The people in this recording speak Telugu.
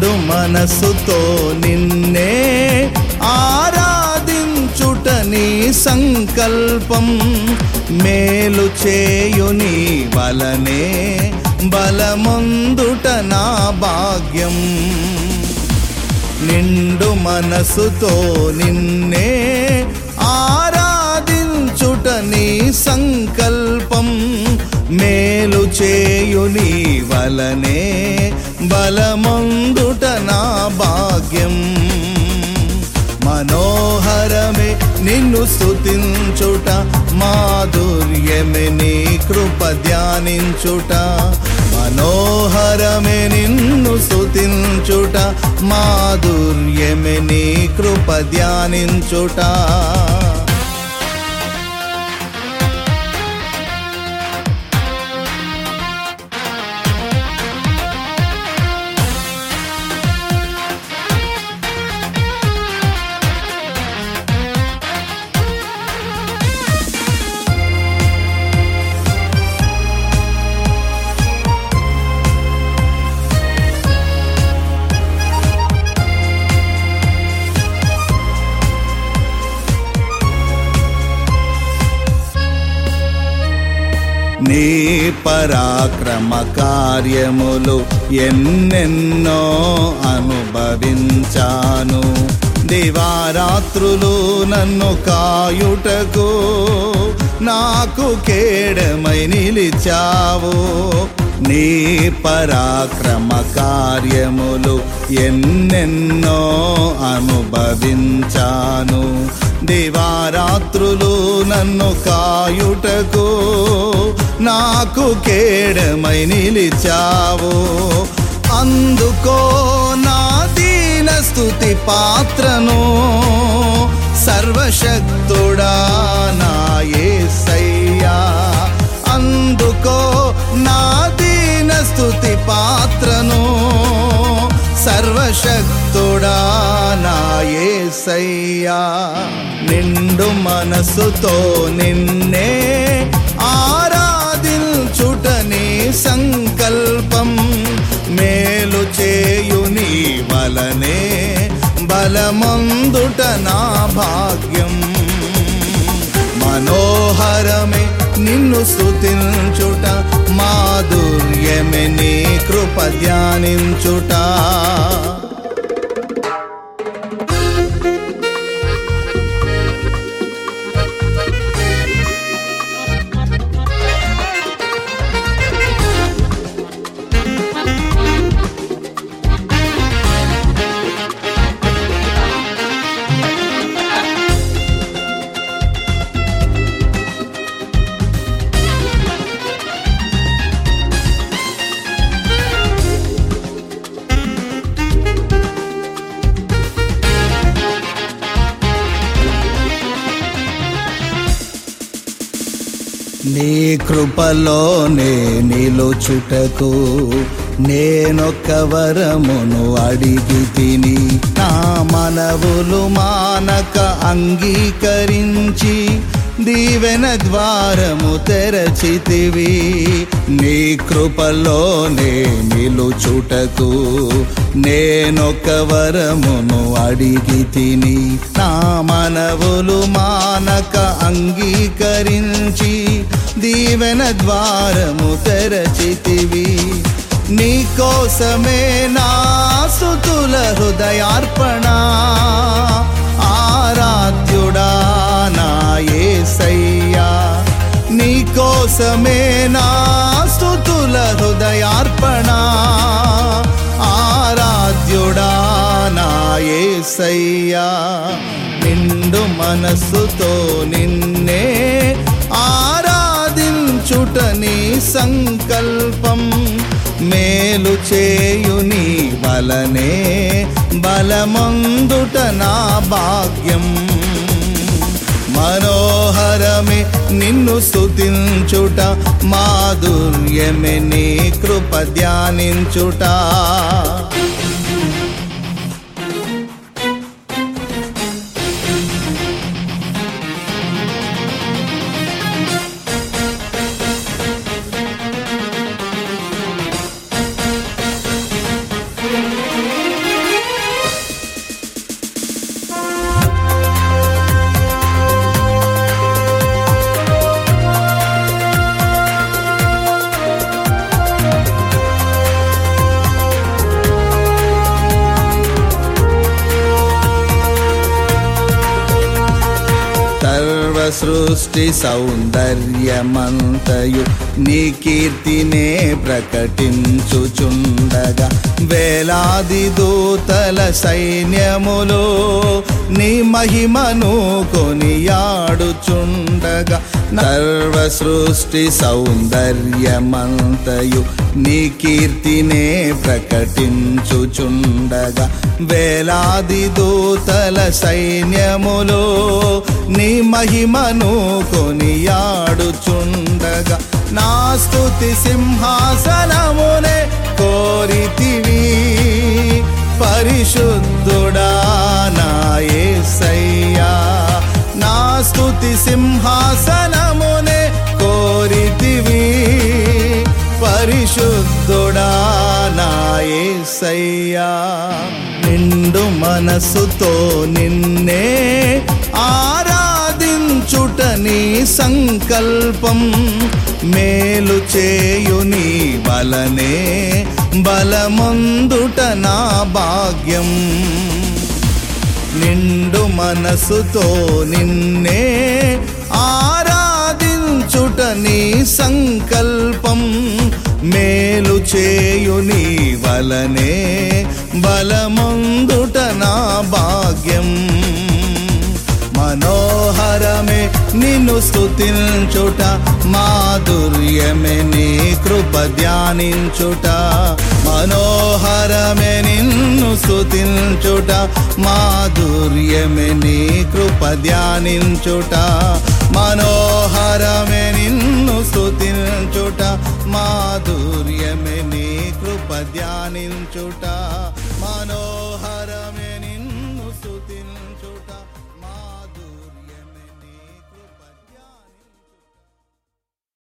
నిండు మనసుతో నిన్నే ఆరాధించుట నీ సంకల్పం మేలు చేయుని వలనే బలమందుట నా భాగ్యం నిండు మనసుతో నిన్నే ఆరాధించుట నీ సంకల్పం మేలు చేయుని వలనే బలమందుట నా భాగ్యం మనోహరమే నిన్ను స్తుతించుట మాధుర్యమే నీ కృప ధ్యానించుట మనోహరమే నిన్ను స్తుతించుట మాధుర్యమే నీ కృప ధ్యానించుట నీ పరాక్రమ కార్యములు ఎన్నెన్నో అనుభవించాను దివారాత్రులు నన్ను కాయుటకు నాకు కేడమై నిలిచావు నీ పరాక్రమ కార్యములు ఎన్నెన్నో అనుభవించాను దివారాత్రులు నన్ను కాయుటకు నాకు కేడమై నిలిచావు అందుకో నా దీన స్థుతి పాత్రను సర్వశక్తుడా నా యేసయ్యా అందుకో నా దీన స్థుతి పాత్రను సర్వశక్తుడా నా యేసయ్యా నిండు మనసుతో నిన్నే ఆరాధించుట నీ సంకల్పం మేలు చేయుని వలనే బలమందుట నా భాగ్యం మనోహరమే నిన్ను స్తుతించుట మాధుర్యమే నీ కృప ధ్యానించుట నీ కృపలోనే నిలుచుటకు నేనొక్క వరమును అడిగి తిని నా మనవులు మానక అంగీకరించి దీవెన ద్వారము తెరచితివి నీ కృపలోనే నిలుచుటకు నేనొక వరమును అడిగి తిని నా మనవులు మానక అంగీకరించి దీవెన ద్వారము తెరచితివి నీ కోసమే నా సుతుల హృదయార్పణ ఆరాధ్యుడా నా యేసయ్యా నీ కోసమే నా స్తుతుల హృదయార్పణ ఆరాధ్యుడా నా యేసయ్యా నిండు మనస్సుతో నిన్నే ఆరాధించుట నీ సంకల్పం మేలు చేయుని వలనే బలమందుట నా భాగ్యం మనోహరమే నిన్ను స్తుతించుట మాధుర్యమే నీ కృప ధ్యానించుట సృష్టి సౌందర్యమంతయు నీ కీర్తినే ప్రకటించుచుండగా వేలాది దూతల సైన్యములో నీ మహిమను కొనియాడుచుండగా సర్వ సృష్టి సౌందర్యమంతయు నీ కీర్తినే ప్రకటించుచుండగా వేలాది దూతల సైన్యములో నీ మహిమను కొనియాడుచుండగా నా స్తుతి సింహాసనమునే కోరితివి పరిశుద్ధుడా నా యేసయ్యా నా స్తుతి సింహాసనమునే కోరితివి పరిశుద్ధుడా నా యేసయ్యా నిండు మనసుతో నిన్నే ఆరాధించుట నీ సంకల్పం మేలు చేయుని బలనే బలమందుట నా భాగ్యం నిండు మనసుతో నిన్నే ఆరాధించుట నీ సంకల్పం మేలు చేయుని వలనే బలమందుట నా భాగ్యం మనోహరమే నిన్ను స్తుతించుట మాధుర్యమే నీ కృప ధ్యానించుట మనోహరమే నిన్ను స్తుతించుట మాధుర్యమే నీ కృప ధ్యానించుట మనోహరమే నిన్ను స్తుతించుట మాధుర్యమే నీ కృప ధ్యానించుట మనోహరమే